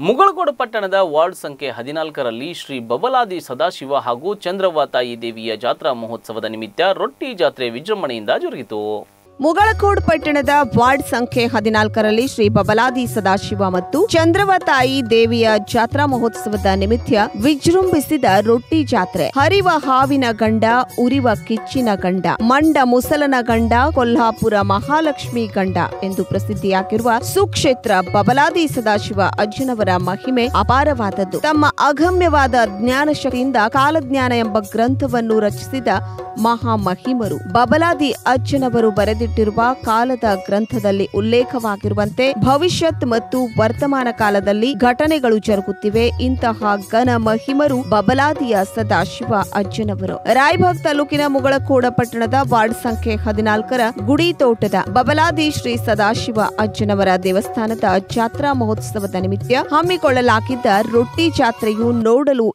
ಮುಗಳಕೋಡು ಪಟ್ಟಣದ ವಾರ್ಡ್ ಸಂಖ್ಯೆ ಹದಿನಾಲ್ಕರಲ್ಲಿ ಶ್ರೀ ಬಬಲಾದಿ ಸದಾಶಿವ ಹಾಗೂ ಚಂದ್ರವ್ವ ತಾಯಿ ದೇವಿಯ ಜಾತ್ರಾ ಮಹೋತ್ಸವದ ನಿಮಿತ್ತ ರೊಟ್ಟಿ ಜಾತ್ರೆ ವಿಜೃಂಭಣೆಯಿಂದ ಜರುಗಿತು ಮುಗಳಕೋಡ್ ಪಟ್ಟಣದ ವಾರ್ಡ್ ಸಂಖ್ಯೆ ಹದಿನಾಲ್ಕರಲ್ಲಿ ಶ್ರೀ ಬಬಲಾದಿ ಸದಾಶಿವ ಮತ್ತು ಚಂದ್ರವ ತಾಯಿ ದೇವಿಯ ಜಾತ್ರಾ ಮಹೋತ್ಸವದ ನಿಮಿತ್ತ ವಿಜೃಂಭಿಸಿದ ರೊಟ್ಟಿ ಜಾತ್ರೆ ಹರಿವ ಹಾವಿನ ಗಂಡ ಉರಿವ ಕಿಚ್ಚಿನ ಗಂಡ ಮಂಡ ಮುಸಲನ ಗಂಡ ಕೊಲ್ಹಾಪುರ ಮಹಾಲಕ್ಷ್ಮಿ ಗಂಡ ಎಂದು ಪ್ರಸಿದ್ಧಿಯಾಗಿರುವ ಸುಕ್ಷೇತ್ರ ಬಬಲಾದಿ ಸದಾಶಿವ ಅಜ್ಜನವರ ಮಹಿಮೆ ಅಪಾರವಾದದ್ದು ತಮ್ಮ ಅಗಮ್ಯವಾದ ಜ್ಞಾನ ಶಕ್ತಿಯಿಂದ ಕಾಲಜ್ಞಾನ ಎಂಬ ಗ್ರಂಥವನ್ನು ರಚಿಸಿದ ಮಹಾಮಹಿಮರು ಬಬಲಾದಿ ಅಜ್ಜನವರು ಬರೆದಿಟ್ಟಿರುವ ಕಾಲದ ಗ್ರಂಥದಲ್ಲಿ ಉಲ್ಲೇಖವಾಗಿರುವಂತೆ ಭವಿಷ್ಯತ್ ಮತ್ತು ವರ್ತಮಾನ ಕಾಲದಲ್ಲಿ ಘಟನೆಗಳು ಜರುಗುತ್ತಿವೆ ಇಂತಹ ಘನ ಮಹಿಮರು ಬಬಲಾದಿಯ ಸದಾಶಿವ ಅಜ್ಜನವರು ರಾಯಬಾಗ್ ತಾಲೂಕಿನ ಮುಗಳಕೋಡ ಪಟ್ಟಣದ ವಾರ್ಡ್ ಸಂಖ್ಯೆ ಹದಿನಾಲ್ಕರ ಗುಡಿ ತೋಟದ ಬಬಲಾದಿ ಶ್ರೀ ಸದಾಶಿವ ಅಜ್ಜನವರ ದೇವಸ್ಥಾನದ ಜಾತ್ರಾ ಮಹೋತ್ಸವದ ನಿಮಿತ್ತ ಹಮ್ಮಿಕೊಳ್ಳಲಾಗಿದ್ದ ರೊಟ್ಟಿ ಜಾತ್ರೆಯು ನೋಡಲು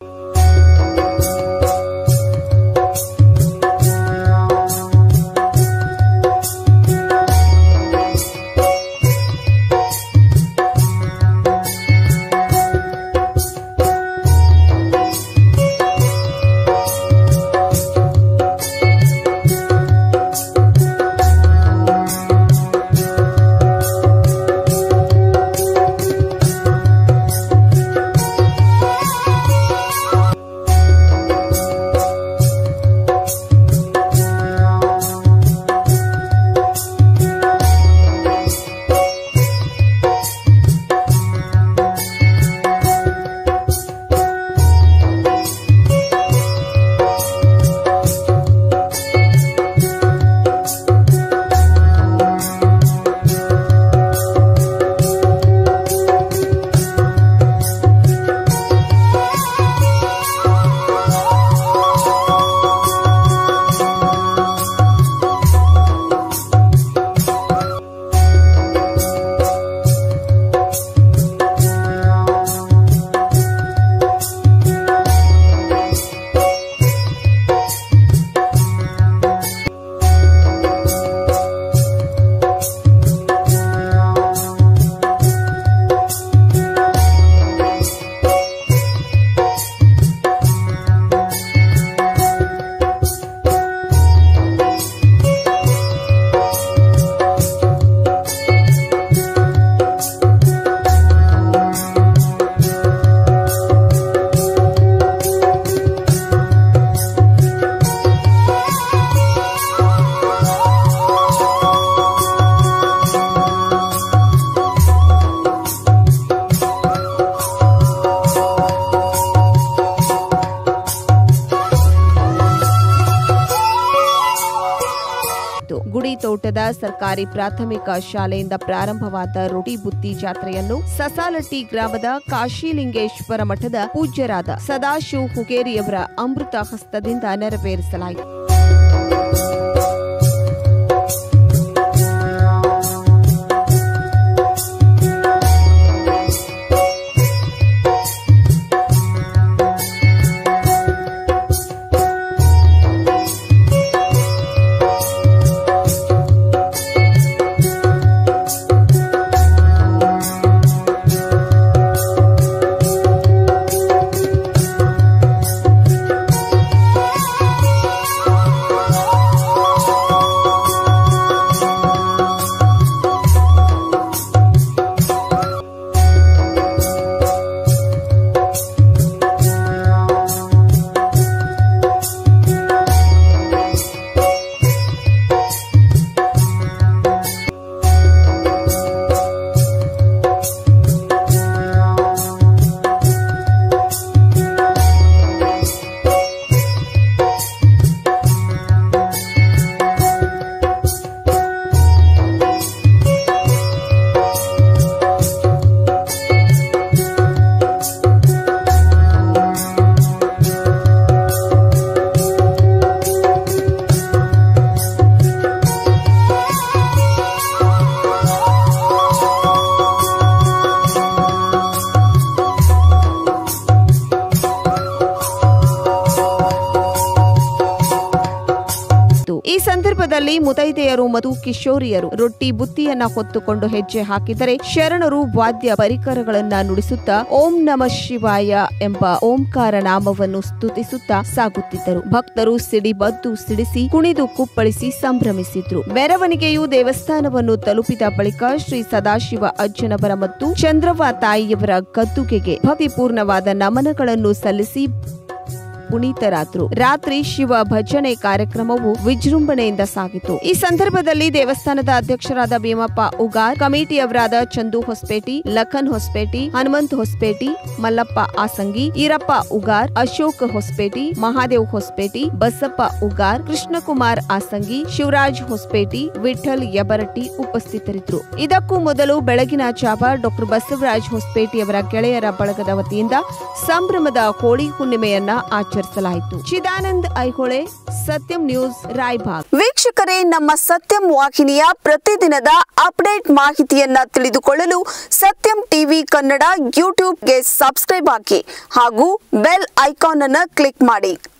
ಇತ್ತು. ಗುಡಿ ತೋಟದ ಸರ್ಕಾರಿ ಪ್ರಾಥಮಿಕ ಶಾಲೆಯಿಂದ ಪ್ರಾರಂಭವಾದ ರೊಟಿ ಬುತ್ತಿ ಜಾತ್ರೆಯನ್ನು ಸಸಾಲಟ್ಟಿ ಗ್ರಾಮದ ಕಾಶಿಲಿಂಗೇಶ್ವರ ಮಠದ ಪೂಜ್ಯರಾದ ಸದಾಶಿವ್ ಹುಗೇರಿಯವರ ಅಮೃತ ಹಸ್ತದಿಂದ ನೆರವೇರಿಸಲಾಯಿತು ಸಂದರ್ಭದಲ್ಲಿ ಮುತೈದೆಯರು ಮತ್ತು ಕಿಶೋರಿಯರು ರೊಟ್ಟಿ ಬುತ್ತಿಯನ್ನ ಹೊತ್ತುಕೊಂಡು ಹೆಜ್ಜೆ ಹಾಕಿದರೆ ಶರಣರು ವಾದ್ಯ ಪರಿಕರಗಳನ್ನ ನುಡಿಸುತ್ತಾ ಓಂ ನಮ ಶಿವಾಯ ಎಂಬ ಓಂಕಾರ ನಾಮವನ್ನು ಸ್ತುತಿಸುತ್ತಾ ಸಾಗುತ್ತಿದ್ದರು ಭಕ್ತರು ಸಿಡಿಬದ್ದು ಸಿಡಿಸಿ ಕುಣಿದು ಕುಪ್ಪಳಿಸಿ ಸಂಭ್ರಮಿಸಿದ್ರು ಮೆರವಣಿಗೆಯು ದೇವಸ್ಥಾನವನ್ನು ತಲುಪಿದ ಬಳಿಕ ಶ್ರೀ ಸದಾಶಿವ ಅಜ್ಜನವರ ಮತ್ತು ಚಂದ್ರವ್ವ ತಾಯಿಯವರ ಗದ್ದುಗೆಗೆ ಭಕ್ತಿಪೂರ್ಣವಾದ ನಮನಗಳನ್ನು ಸಲ್ಲಿಸಿ ಪುನೀತರಾದ್ರು ರಾತ್ರಿ ಶಿವ ಭಜನೆ ಕಾರ್ಯಕ್ರಮವು ವಿಜೃಂಭಣೆಯಿಂದ ಸಾಗಿತು ಈ ಸಂದರ್ಭದಲ್ಲಿ ದೇವಸ್ಥಾನದ ಅಧ್ಯಕ್ಷರಾದ ಭೀಮಪ್ಪ ಉಗಾರ್ ಕಮಿಟಿಯವರಾದ ಚಂದು ಹೊಸಪೇಟಿ ಲಖನ್ ಹೊಸಪೇಟಿ ಹನುಮಂತ್ ಹೊಸಪೇಟಿ ಮಲ್ಲಪ್ಪ ಆಸಂಗಿ ಈರಪ್ಪ ಉಗಾರ್ ಅಶೋಕ್ ಹೊಸಪೇಟಿ ಮಹಾದೇವ್ ಹೊಸಪೇಟಿ ಬಸಪ್ಪ ಉಗಾರ್ ಕೃಷ್ಣಕುಮಾರ್ ಆಸಂಗಿ ಶಿವರಾಜ್ ಹೊಸಪೇಟಿ ವಿಠಲ್ ಯಬರಟ್ಟಿ ಉಪಸ್ಥಿತರಿದ್ದರು ಇದಕ್ಕೂ ಮೊದಲು ಬೆಳಗಿನ ಜಾವ ಡಾಕ್ಟರ್ ಬಸವರಾಜ್ ಹೊಸಪೇಟಿಯವರ ಗೆಳೆಯರ ಬಳಗದ ವತಿಯಿಂದ ಸಂಭ್ರಮದ ಹೋಳಿ ಹುಣ್ಣಿಮೆಯನ್ನ ಆಚರಿಸಲಾಯಿತು ಚಿದಾನಂದ್ ಐಹೊಳೆ ಸತ್ಯಂ ನ್ಯೂಸ್ ರಾಯಭಾಗ್ ವೀಕ್ಷಕರೇ ನಮ್ಮ ಸತ್ಯಂ ವಾಹಿನಿಯ ಪ್ರತಿದಿನದ ಅಪ್ಡೇಟ್ ಮಾಹಿತಿಯನ್ನ ತಿಳಿದುಕೊಳ್ಳಲು ಸತ್ಯಂ ಟಿವಿ ಕನ್ನಡ ಯೂಟ್ಯೂಬ್ಗೆ ಸಬ್ಸ್ಕ್ರೈಬ್ ಹಾಕಿ ಹಾಗೂ ಬೆಲ್ ಐಕಾನ್ ಅನ್ನು ಕ್ಲಿಕ್ ಮಾಡಿ